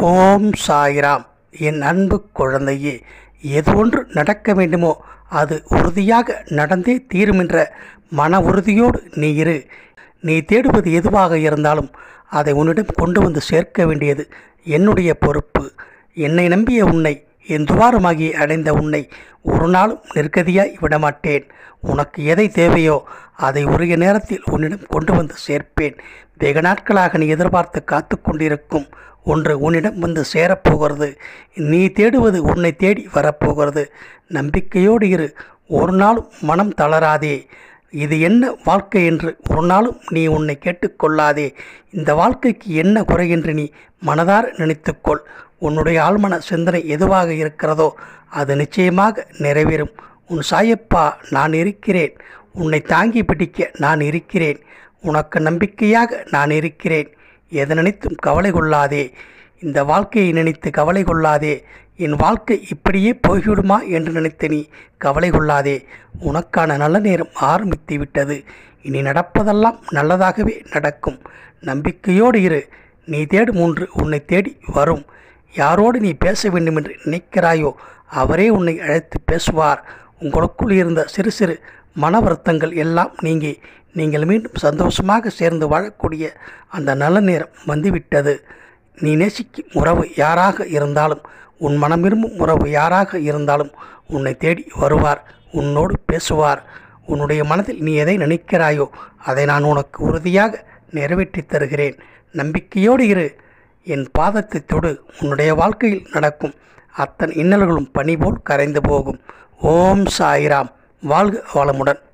ஓம் சாய்ராம் என் அன்பு குழந்தையே எது ஒன்று நடக்க வேண்டுமோ அது உறுதியாக நடந்தே தீருமென்ற மன உறுதியோடு நீ இரு நீ தேடுவது எதுவாக இருந்தாலும் அதை உன்னிடம் கொண்டு வந்து சேர்க்க வேண்டியது என்னுடைய பொறுப்பு என்னை நம்பிய உன்னை என் துவாரமாகி அடைந்த உன்னை ஒரு நாளும் நிர்கதியாய் விடமாட்டேன் உனக்கு எதை தேவையோ அதை உரிய நேரத்தில் உன்னிடம் கொண்டு வந்து சேர்ப்பேன் வெகு நாட்களாக நீ எதிர்பார்த்து காத்து கொண்டிருக்கும் ஒன்று உன்னிடம் வந்து சேரப்போகிறது நீ தேடுவது உன்னை தேடி வரப்போகிறது நம்பிக்கையோடு இரு ஒரு நாளும் மனம் தளராதே இது என்ன வாழ்க்கை என்று ஒரு நாளும் நீ உன்னை கேட்டுக்கொள்ளாதே இந்த வாழ்க்கைக்கு என்ன குறை என்று நீ மனதார நினைத்துக்கொள் உன்னுடைய ஆழ்மன சிந்தனை எதுவாக இருக்கிறதோ அது நிச்சயமாக நிறைவேறும் உன் சாயப்பா நான் இருக்கிறேன் உன்னை தாங்கி பிடிக்க நான் இருக்கிறேன் உனக்கு நம்பிக்கையாக நான் இருக்கிறேன் எதை நினைத்தும் கவலை கொள்ளாதே இந்த வாழ்க்கையை நினைத்து கவலை கொள்ளாதே என் வாழ்க்கை இப்படியே போய்விடுமா என்று நினைத்து நீ கவலை கொள்ளாதே உனக்கான நல்ல நேரம் ஆரம்பித்து விட்டது இனி நடப்பதெல்லாம் நல்லதாகவே நடக்கும் நம்பிக்கையோடு இரு நீ தேடும் ஒன்று உன்னை தேடி வரும் யாரோடு நீ பேச வேண்டும் என்று நினைக்கிறாயோ அவரே உன்னை அழைத்து பேசுவார் உங்களுக்குள் இருந்த சிறு சிறு மன வருத்தங்கள் எல்லாம் நீங்கி நீங்கள் மீண்டும் சந்தோஷமாக சேர்ந்து வாழக்கூடிய அந்த நல்ல நேரம் வந்துவிட்டது நீ நேசிக்கும் உறவு யாராக இருந்தாலும் உன் மனம் விரும்பும் உறவு யாராக இருந்தாலும் உன்னை தேடி வருவார் உன்னோடு பேசுவார் உன்னுடைய மனதில் நீ எதை நினைக்கிறாயோ அதை நான் உனக்கு உறுதியாக நிறைவேற்றித் தருகிறேன் நம்பிக்கையோடு இரு என் பாதத்தை தொடு உன்னுடைய வாழ்க்கையில் நடக்கும் அத்தனை இன்னல்களும் பனி போல் கரைந்து போகும் ஓம் சாய்ராம் வாழ்க வளமுடன்